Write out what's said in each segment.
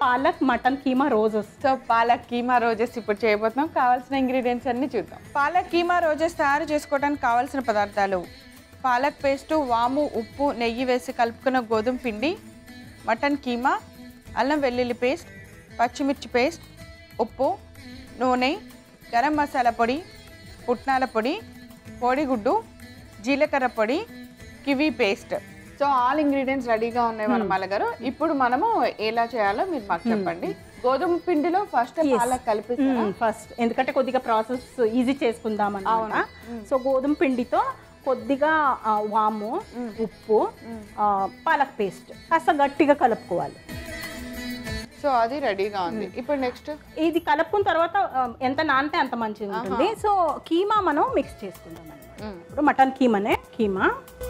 Palak mutton keema roses so palak keema roses ఇప్పుడు చేయబోతున్నాం కావాల్సిన ఇంగ్రీడియంట్స్ అన్ని చూద్దాం పాలక్ కీమా రోజెస్ తయారు చేసుకోవడానికి కావాల్సిన పదార్థాలు పాలక్ పేస్టు వాము ఉప్పు నెయ్యి వేసి కలుపుకున్న గోధుమ పిండి మటన్ కీమా అల్లం వెల్లుల్లి పేస్ట్ పచ్చిమిర్చి పేస్ట్ ఉప్పు నూనె గరం మసాలా పొడి పుట్నాల పొడి కోడిగుడ్డు జీలకర్ర పొడి kiwi paste so all ingredients రెడీగా ఉన్నాయి మన మలగారు ఇప్పుడు మనము ఎలా చేయాలో మీరు మాకు చెప్పండి గోధుమ పిండిలో ఫస్ట్ పాలక్ కలిపిస్తారా ఫస్ట్ ఎందుకంటే కొద్దిగా ప్రాసెస్ ఈజీ చేసుకుందాం అనమాట సో గోధుమ పిండితో కొద్దిగా ఆ, వాము ఉప్పు ఆ, పాలక్ పేస్ట్ కాస్త గట్టిగా కలుపుకోవాలి సో అది రెడీగా ఉంది ఇప్పుడు నెక్స్ట్ ఇది కలుపుకున్న తర్వాత ఆ, ఎంత నానితే అంత మంచిగా ఉంటుంది సో కీమా మనం మిక్స్ చేసుకుందాం అన్నమాట ఇప్పుడు మటన్ కీమానే కీమా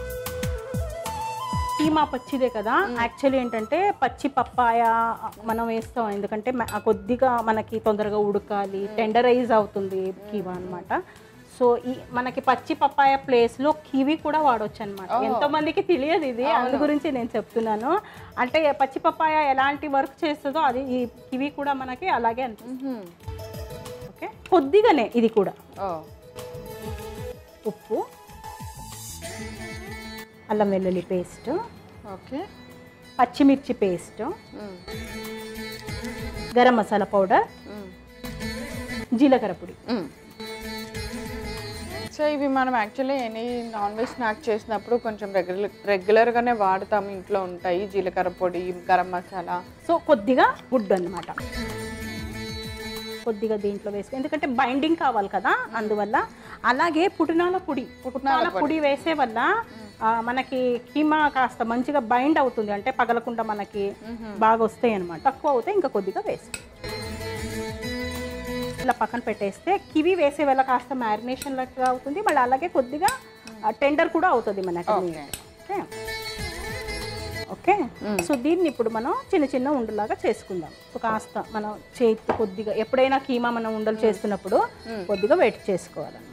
కీమా పచ్చిదే కదా యాక్చువల్లీ ఏంటంటే పచ్చి పప్పాయ మనం వేస్తాం ఎందుకంటే మ- ఆ కొద్దిగా మనకి తొందరగా ఉడకాలి టెండరైజ్ అవుతుంది కీమా అన్నమాట సో ఈ మనకి పచ్చి పప్పాయ ప్లేస్లో కివి కూడా వాడొచ్చు అనమాట ఎంతో మందికి తెలియదు ఇది అందు గురించి నేను చెప్తున్నాను అంటే పచ్చి పప్పాయ ఎలాంటి వర్క్ చేస్తుందో అది ఈ కివి కూడా మనకి అలాగే అనిపిస్తుంది ఓకే కొద్దిగానే ఇది కూడా ఓ ఉప్పు అల్లం వెల్లుల్లి పేస్ట్ ఓకే పచ్చిమిర్చి పేస్ట్ గరం మసాలా పౌడర్ జీలకర్ర పొడి సో ఇవి మనం actually any non veg snack చేసినప్పుడు కొంచెం రెగ్యులర్ రెగ్యులర్గానే వాడతాము ఇంట్లో ఉంటాయి జీలకర్ర పొడి గరం మసాలా సో కొద్దిగా గుడ్డు అన్నమాట కొద్దిగా దీంట్లో వేసుకో ఎందుకంటే బైండింగ్ కావాలి కదా అందువల్ల అలాగే పుట్నాల పొడి పుట్నాల పొడి వేసే వల్ల ఆ, మనకి కీమా కాస్త మంచిగా బైండ్ అవుతుంది అంటే పగలకుండా మనకి బాగా వస్తాయి అనమాట తక్కువ అవుతాయి ఇంకా కొద్దిగా వేసి ఇలా పక్కన పెట్టేస్తే కివి వేసే వల్ల కాస్త మ్యారినేషన్ లాగా అవుతుంది మళ్ళీ అలాగే కొద్దిగా టెండర్ కూడా అవుతుంది మనకి ఓకే ఓకే సో దీన్ని ఇప్పుడు మనం చిన్న చిన్న ఉండలాగా చేసుకుందాం సో కాస్త మనం చేతి కొద్దిగా ఎప్పుడైనా కీమా మనం ఉండలు చేస్తున్నప్పుడు కొద్దిగా వెయిట్ చేసుకోవాలన్నమాట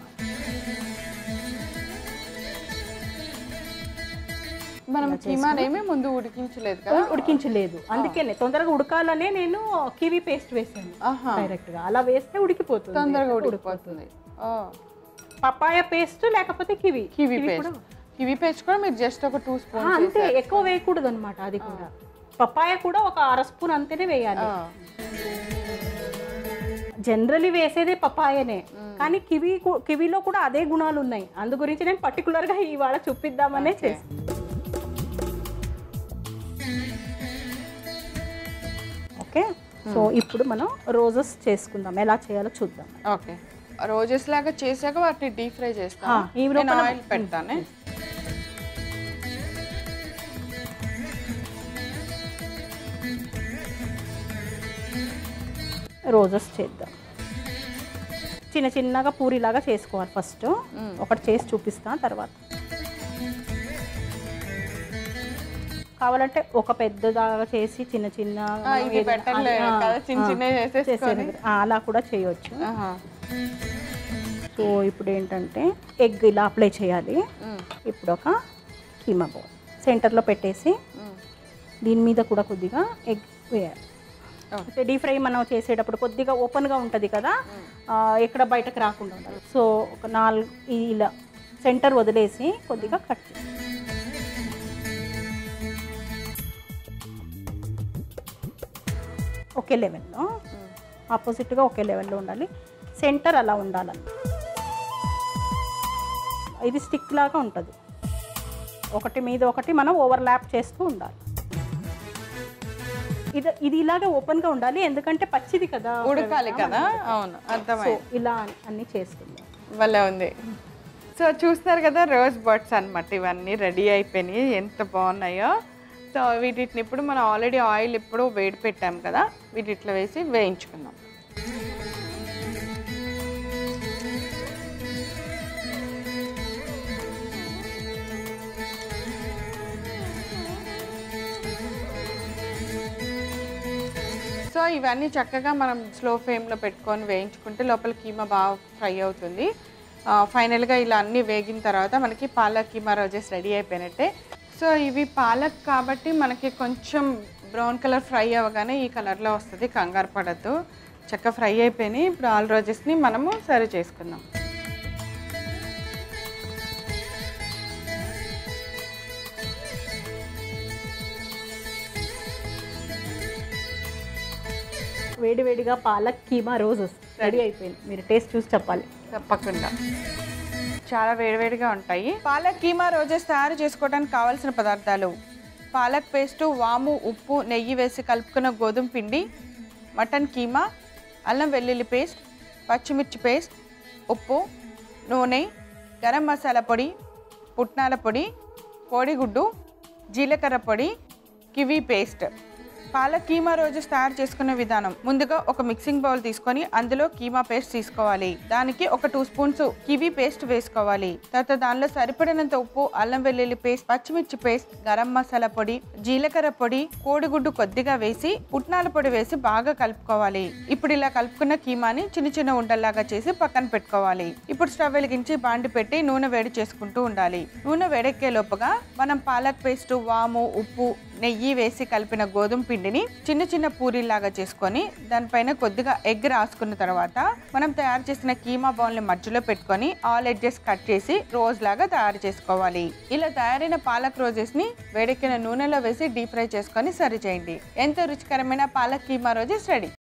మనం కీమానేమి ముందు ఉడికించలేదు కదా ఉడికించలేదు అందుకనే తొందరగా ఉడకాలనే నేను కివీ పేస్ట్ వేసాను ఆహా డైరెక్ట్ గా అలా వేస్తే ఉడికిపోతుంది తొందరగా ఉడికిపోతుంది ఓ పపాయ పేస్ట్ లేకపోతే kiwi kiwi paste kiwi paste కూడా మీరు జస్ట్ ఒక టూ ఆ, స్పూన్ అంతే ఎక్కువ వేయకూడదు అనమాట అది కూడా పపాయ కూడా ఒక అర స్పూన్ అంతేనే వేయాలి జనరలీ వేసేదే పపాయనే కానీ కివి కు- కివిలో కూడా అదే గుణాలు ఉన్నాయి అందు గురించి నేను పర్టికులర్ గా ఇవాళ చూపిద్దామనే చేసి ఓకే సో ఇప్పుడు మనం రోజెస్ చేసుకుందాం ఎలా చేయాలో చూద్దాం ఓకే రోజెస్ లాగా చేశాక వాటిని డీప్ ఫ్రై ఆ, చేస్తాను ఈ నేను లోపల- ఆయిల్ పెడతానే రోజెస్ చేద్దాం చిన్న చిన్నగా పూరిలాగా చేసుకోవాలి ఫస్ట్ ఒకటి చేసి చూపిస్తా తర్వాత కావాలంటే ఒక పెద్దదాగా చేసి చిన్న చిన్న ఆ, ఇది పెట్టలే కదా చిన్న చిన్న చేసేసుకొని అలా కూడా చేయొచ్చు ఆహా. సో ఇప్పుడు ఏంటంటే ఎగ్ ఇలా అప్లై చేయాలి మ్మ్. ఇప్పుడు ఒక కీమా బౌల్ సెంటర్లో పెట్టేసి మ్మ్. దీని మీద కూడా కొద్దిగా ఎగ్ వేయాలి Oh. అయితే డీప్ ఫ్రై మనం చేసేటప్పుడు కొద్దిగా ఓపెన్గా ఉంటుంది కదా ఆ, ఎక్కడ బయటకు రాకుండా ఉండాలి సో ఒక నాలుగు ఈ- ఇలా సెంటర్ వదిలేసి కొద్దిగా కట్ చేయాలి ఒకే లెవెల్లో ఆపోజిట్గా ఒకే లెవెల్లో ఉండాలి సెంటర్ అలా ఉండాలని ఇది స్టిక్ లాగా ఉంటుంది ఒకటి మీద ఒకటి మనం ఓవర్లాప్ చేస్తూ ఉండాలి ఇది ఇది ఇలాగే ఓపెన్గా ఉండాలి ఎందుకంటే పచ్చిది కదా ఉడకాలి కదా అవును సో అర్థమైంది ఇలా అన్ని చేసుకుందాం భలే ఉంది సో చూస్తారు కదా రోజ్ బర్డ్స్ అన్నమాట ఇవన్నీ రెడీ అయిపోయినాయి ఎంత బాగున్నాయో సో వీటిని ఇప్పుడు మనం ఆల్రెడీ ఆయిల్ ఇప్పుడు వేడి పెట్టాం కదా వీటిట్లో వేసి వేయించుకుందాం సో ఇవన్నీ చక్కగా మనం స్లో ఫ్లేమ్లో పెట్టుకొని వేయించుకుంటే లోపల కీమా బాగా ఫ్రై అవుతుంది ఆ, ఫైనల్గా ఇలా అన్నీ వేగిన తర్వాత మనకి పాలక్ కీమా రోజెస్ రెడీ అయిపోయినట్టే సో ఇవి పాలక్ కాబట్టి మనకి కొంచెం బ్రౌన్ కలర్ ఫ్రై అవ్వగానే ఈ కలర్లో వస్తుంది కంగారు పడద్దు చక్కగా ఫ్రై అయిపోయినాయి ఇప్పుడు ఆల్ రోజెస్ని మనము సర్వ్ చేసుకుందాం వేడివేడిగా పాలక్ కీమా రోజెస్ రెడీ అయిపోయింది మీరు టేస్ట్ చూసి చెప్పాలి తప్పకుండా చాలా వేడివేడిగా ఉంటాయి పాలక్ కీమా రోజెస్ తయారు చేసుకోవడానికి కావాల్సిన పదార్థాలు పాలక్ పేస్టు వాము ఉప్పు నెయ్యి వేసి కలుపుకున్న గోధుమ పిండి మటన్ కీమా అల్లం వెల్లుల్లి పేస్ట్ పచ్చిమిర్చి పేస్ట్ ఉప్పు నూనె గరం మసాలా పొడి పుట్నాల పొడి కోడిగుడ్డు జీలకర్ర పొడి కివీ పేస్ట్ పాలక్ కీమా రోజు తయారు చేసుకునే విధానం ముందుగా ఒక మిక్సింగ్ బౌల్ తీసుకొని అందులో కీమా పేస్ట్ తీసుకోవాలి దానికి ఒక టూ స్పూన్స్ కివీ పేస్ట్ వేసుకోవాలి తర్వాత దానిలో సరిపడినంత ఉప్పు అల్లం వెల్లుల్లి పేస్ట్ పచ్చిమిర్చి పేస్ట్ గరం మసాలా పొడి జీలకర్ర పొడి కోడిగుడ్డు కొద్దిగా వేసి పుట్నాల పొడి వేసి బాగా కలుపుకోవాలి ఇప్పుడు ఇలా కలుపుకున్న కీమాని చిన్న చిన్న ఉండల్లాగా చేసి పక్కన పెట్టుకోవాలి ఇప్పుడు స్టవ్ వెలిగించి బాండి పెట్టి నూనె వేడి చేసుకుంటూ ఉండాలి నూనె వేడెక్కే లోపుగా మనం పాలక్ పేస్ట్ వాము ఉప్పు నెయ్యి వేసి కలిపిన గోధుమ పిండిని చిన్న చిన్న పూరీలాగా చేసుకొని దానిపైన కొద్దిగా ఎగ్ రాసుకున్న తర్వాత మనం తయారు చేసిన కీమా బౌల్ని మధ్యలో పెట్టుకొని ఆల్ ఎడ్జెస్ కట్ చేసి రోజ్ లాగా తయారు చేసుకోవాలి ఇలా తయారైన పాలక్ రోజెస్ ని వేడెక్కిన నూనెలో వేసి డీప్ ఫ్రై చేసుకొని సర్వ్ చేయండి ఎంతో రుచికరమైన పాలక్ కీమా రోజెస్ రెడీ